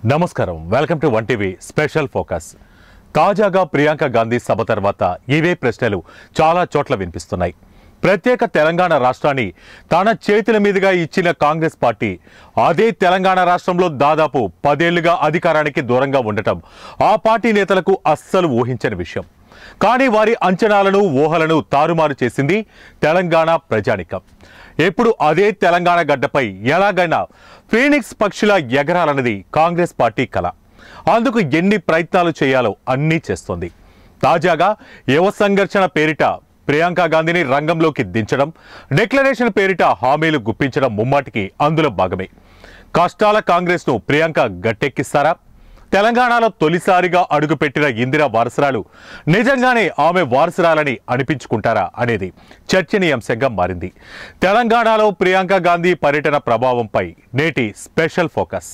నమస్కారం welcome to one TV special focus తాజాగా ప్రియాంక గాంధీ సభ తర్వాత ఇవే ప్రశ్నలు చాలా చోట్ల వినిపిస్తున్నాయి ప్రత్యేక తెలంగాణ రాష్ట్రాన్ని తన చేతుల మీదుగా ఇచ్చిన కాంగ్రెస్ పార్టీ అదే తెలంగాణ రాష్ట్రంలో దాదాపు పదేళ్లుగా అధికారానికి దూరంగా ఉండటం ఆ పార్టీ నేతలకు అస్సలు ఊహించని విషయం కానీ వారి అంచనాలను ఊహలను తారుమారు చేసింది తెలంగాణ ప్రజానికం ఎప్పుడు అదే తెలంగాణ గడ్డపై ఎలాగైనా ఫీనిక్స్ పక్షుల ఎగరాలన్నది కాంగ్రెస్ పార్టీ కల అందుకు ఎన్ని ప్రయత్నాలు చేయాలో అన్నీ చేస్తోంది తాజాగా యువ సంఘర్షణ పేరిట ప్రియాంక గాంధీని రంగంలోకి దించడం డిక్లరేషన్ పేరిట హామీలు గుప్పించడం ముమ్మాటికి అందులో భాగమే కష్టాల కాంగ్రెస్ను ప్రియాంక గట్టెక్కిస్తారా తెలంగాణలో తొలిసారిగా అడుగుపెట్టిన ఇందిరా వారసురాలు నిజంగానే ఆమె వారసురాలని అనిపించుకుంటారా అనేది చర్చనీయాంశంగా మారింది తెలంగాణలో ప్రియాంక గాంధీ పర్యటన ప్రభావంపై నేటి స్పెషల్ ఫోకస్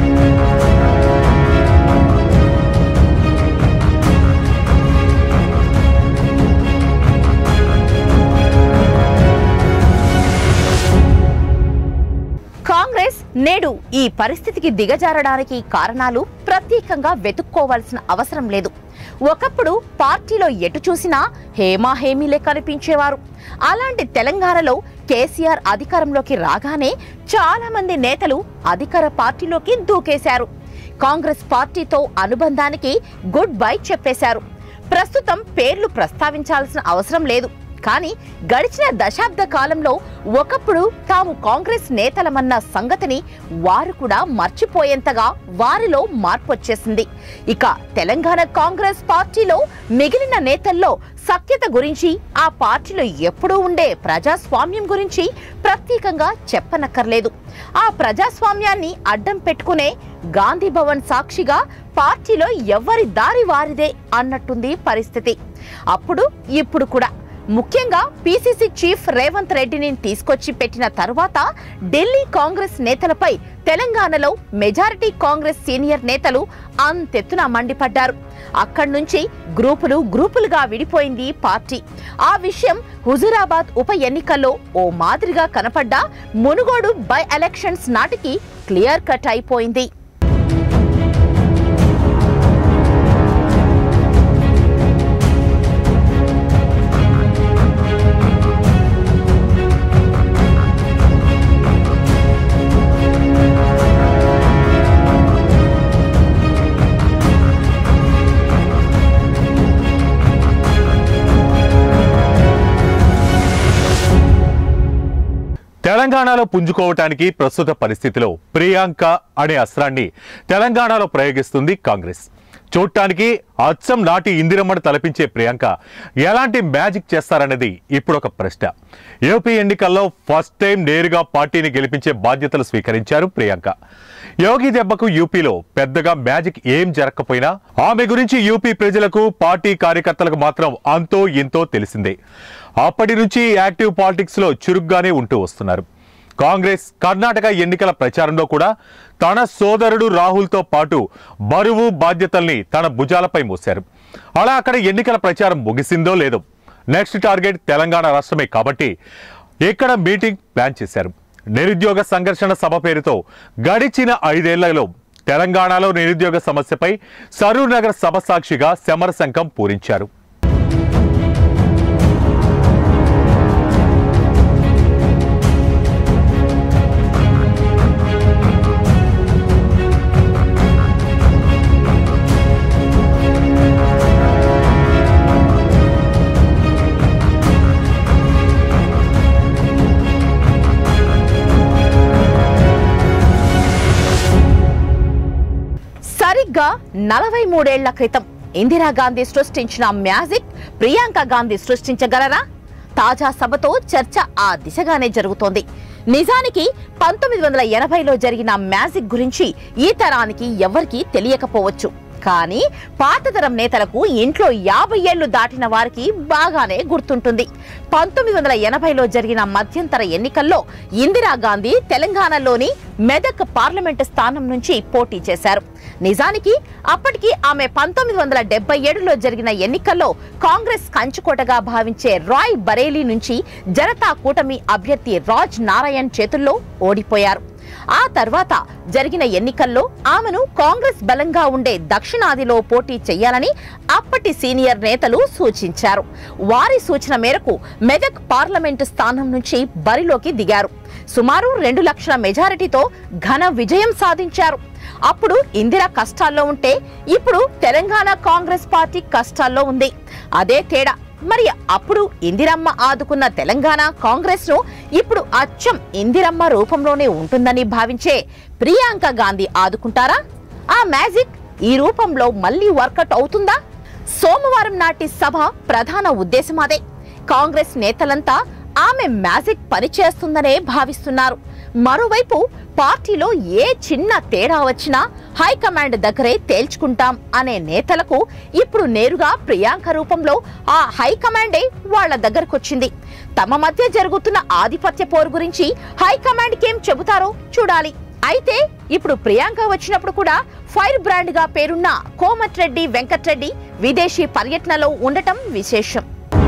కాంగ్రెస్ నేడు ఈ పరిస్థితికి దిగజారడానికి కారణాలు ప్రత్యేకంగా వెతుక్కోవాల్సిన అవసరం లేదు ఒకప్పుడు పార్టీలో ఎటు చూసినా హేమా హేమీలే కనిపించేవారు అలాంటి తెలంగాణలో కేసీఆర్ అధికారంలోకి రాగానే చాలా మంది నేతలు అధికార పార్టీలోకి దూకేశారు కాంగ్రెస్ పార్టీతో అనుబంధానికి గుడ్ బై చెప్పేశారు ప్రస్తుతం పేర్లు ప్రస్తావించాల్సిన అవసరం లేదు కానీ గడిచిన దశాబ్ద కాలంలో ఒకప్పుడు తాము కాంగ్రెస్ నేతలమన్న సంగతిని వారు కూడా మర్చిపోయేంతగా వారిలో మార్పు వచ్చేసింది ఇక తెలంగాణ కాంగ్రెస్ పార్టీలో మిగిలిన నేతల్లో సఖ్యత గురించి ఆ పార్టీలో ఎప్పుడూ ఉండే ప్రజాస్వామ్యం గురించి ప్రత్యేకంగా చెప్పనక్కర్లేదు ఆ ప్రజాస్వామ్యాన్ని అడ్డం పెట్టుకునే గాంధీ భవన్ సాక్షిగా పార్టీలో ఎవరి దారి వారిదే అన్నట్టుంది పరిస్థితి అప్పుడు ఇప్పుడు కూడా ముఖ్యంగా పిసిసి చీఫ్ రేవంత్ రెడ్డిని తీసుకొచ్చి పెట్టిన తరువాత ఢిల్లీ కాంగ్రెస్ నేతలపై తెలంగాణలో మెజారిటీ కాంగ్రెస్ సీనియర్ నేతలు అంతెత్తున మండిపడ్డారు అక్కడి నుంచి గ్రూపులు గ్రూపులుగా విడిపోయింది పార్టీ ఆ విషయం హుజురాబాద్ ఉప ఎన్నికల్లో ఓ మాదిరిగా కనపడ్డ మునుగోడు బై ఎలక్షన్స్ నాటికి క్లియర్ కట్ అయిపోయింది తెలంగాణలో పుంజుకోవటానికి ప్రస్తుత పరిస్థితిలో ప్రియాంక అనే అస్త్రాన్ని తెలంగాణలో ప్రయోగిస్తుంది కాంగ్రెస్ చూడటానికి అచ్చం నాటి ఇందిరమ్మను తలపించే ప్రియాంక ఎలాంటి మ్యాజిక్ చేస్తారన్నది ఇప్పుడు ఒక ప్రశ్న యూపీ ఎన్నికల్లో ఫస్ట్ టైం నేరుగా పార్టీని గెలిపించే బాధ్యతలు స్వీకరించారు ప్రియాంక యోగి దెబ్బకు యూపీలో పెద్దగా మ్యాజిక్ ఏం జరగకపోయినా ఆమె గురించి యూపీ ప్రజలకు పార్టీ కార్యకర్తలకు మాత్రం అంతో ఎంతో తెలిసిందే అప్పటి నుంచి యాక్టివ్ పాలిటిక్స్ లో చురుగ్గానే ఉంటూ వస్తున్నారు కాంగ్రెస్ కర్ణాటక ఎన్నికల ప్రచారంలో కూడా తన సోదరుడు రాహుల్తో పాటు బరువు బాధ్యతల్ని తన భుజాలపై మోశారు అలా అక్కడ ఎన్నికల ప్రచారం ముగిసిందో లేదో నెక్స్ట్ టార్గెట్ తెలంగాణ రాష్ట్రమే కాబట్టి ఇక్కడ మీటింగ్ ప్లాన్ చేశారు నిరుద్యోగ సంఘర్షణ సభ పేరుతో గడిచిన ఐదేళ్లలో తెలంగాణలో నిరుద్యోగ సమస్యపై సరూర్ నగర్ సభ సాక్షిగా శమరశంఖం పూరించారు సరిగ్గా నలభై మూడేళ్ల క్రితం ఇందిరాగాంధీ సృష్టించిన మ్యాజిక్ ప్రియాంక గాంధీ సృష్టించగలరా తాజా సభతో చర్చ ఆ దిశగానే జరుగుతోంది నిజానికి పంతొమ్మిది వందల ఎనభైలో జరిగిన మ్యాజిక్ గురించి ఈ తరానికి ఎవరికీ తెలియకపోవచ్చు కానీ పాతతరం నేతలకు ఇంట్లో యాభై ఏళ్లు దాటిన వారికి బాగానే గుర్తుంటుంది పంతొమ్మిది వందల ఎనభైలో జరిగిన మధ్యంతర ఎన్నికల్లో ఇందిరాగాంధీ తెలంగాణలోని మెదక్ పార్లమెంటు స్థానం నుంచి పోటీ చేశారు నిజానికి అప్పటికి ఆమె పంతొమ్మిది వందల డెబ్బై ఏడులో జరిగిన ఎన్నికల్లో కాంగ్రెస్ కంచుకోటగా భావించే రాయ్ బరేలీ నుంచి జనతా కూటమి అభ్యర్థి రాజ్ నారాయణ్ చేతుల్లో ఓడిపోయారు ఆ తర్వాత జరిగిన ఎన్నికల్లో ఆమెను కాంగ్రెస్ బలంగా ఉండే దక్షిణాదిలో పోటీ చేయాలని అప్పటి సీనియర్ నేతలు సూచించారు వారి సూచన మేరకు మెదక్ పార్లమెంటు స్థానం నుంచి బరిలోకి దిగారు సుమారు రెండు లక్షల మెజారిటీతో ఘన విజయం సాధించారు అప్పుడు ఇందిర కష్టాల్లో ఉంటే ఇప్పుడు తెలంగాణ కాంగ్రెస్ పార్టీ కష్టాల్లో ఉంది అదే తేడా మరి అప్పుడు ఇందిరమ్మ ఆదుకున్న తెలంగాణ కాంగ్రెస్ ను ఇప్పుడు అచ్చం ఇందిరమ్మ రూపంలోనే ఉంటుందని భావించే ప్రియాంక గాంధీ ఆదుకుంటారా ఆ మ్యాజిక్ ఈ రూపంలో మళ్ళీ వర్కౌట్ అవుతుందా సోమవారం నాటి సభ ప్రధాన ఉద్దేశం అదే కాంగ్రెస్ నేతలంతా ఆమె మ్యాజిక్ పనిచేస్తుందనే భావిస్తున్నారు మరోవైపు పార్టీలో ఏ చిన్న తేడా వచ్చినా హైకమాండ్ దగ్గరే తేల్చుకుంటాం అనే నేతలకు ఇప్పుడు నేరుగా ప్రియాంక రూపంలో ఆ హైకమాండే వాళ్ళ దగ్గరకొచ్చింది తమ మధ్య జరుగుతున్న ఆధిపత్య పోరు గురించి హైకమాండ్ కేం చెబుతారో చూడాలి అయితే ఇప్పుడు ప్రియాంక వచ్చినప్పుడు కూడా ఫైర్ బ్రాండ్ గా పేరున్న కోమటిరెడ్డి వెంకట్రెడ్డి విదేశీ పర్యటనలో ఉండటం విశేషం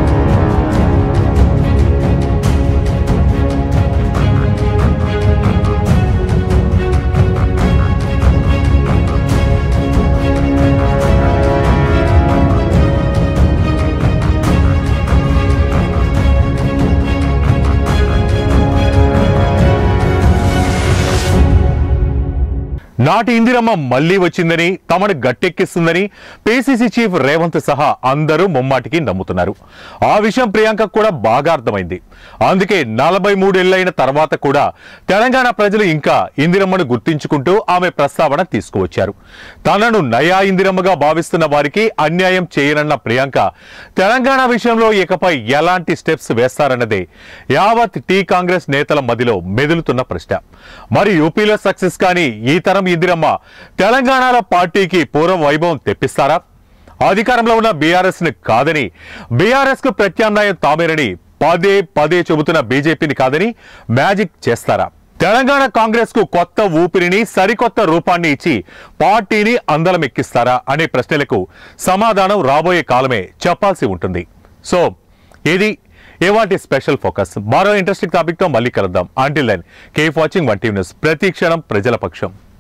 నాటి ఇందిరమ్మ మళ్లీ వచ్చిందని తమను గట్టెక్కిస్తుందని పిసిసి చీఫ్ రేవంత్ సహా అందరూ ముమ్మాటికి నమ్ముతున్నారు ఆ విషయం ప్రియాంక కూడా బాగా అర్థమైంది అందుకే నలభై మూడేళ్లైన తర్వాత కూడా తెలంగాణ ప్రజలు ఇంకా ఇందిరమ్మను గుర్తించుకుంటూ ఆమె ప్రస్తావన తీసుకువచ్చారు తనను నయా ఇందిరమ్మగా భావిస్తున్న వారికి అన్యాయం చేయనన్న ప్రియాంక తెలంగాణ విషయంలో ఇకపై ఎలాంటి స్టెప్స్ వేస్తారన్నదే యావత్ టీ కాంగ్రెస్ నేతల మదిలో మెదులుతున్న ప్రశ్న మరి యూపీలో సక్సెస్ కానీ ఈ తరం ఇందిరమ్మ తెలంగాణలో పార్టీకి పూర్వ వైభవం తెప్పిస్తారా అధికారంలో ఉన్న బీఆర్ఎస్ ని కాదని బీఆర్ఎస్ కు ప్రత్యామ్నాయం తామేనని పదే పదే చెబుతున్న బీజేపీని కాదని మ్యాజిక్ చేస్తారా తెలంగాణ కాంగ్రెస్ కు కొత్త ఊపిరిని సరికొత్త రూపాన్ని ఇచ్చి పార్టీని అందలం ఎక్కిస్తారా అనే ప్రశ్నలకు సమాధానం రాబోయే కాలమే చెప్పాల్సి ఉంటుంది సో ఇది ఇవాటి స్పెషల్ ఫోకస్ మరో ఇంట్రెస్టింగ్ టాపిక్ తో మళ్ళీ కలుద్దాం until then keep watching one TV news ప్రతి క్షణం ప్రజల పక్షం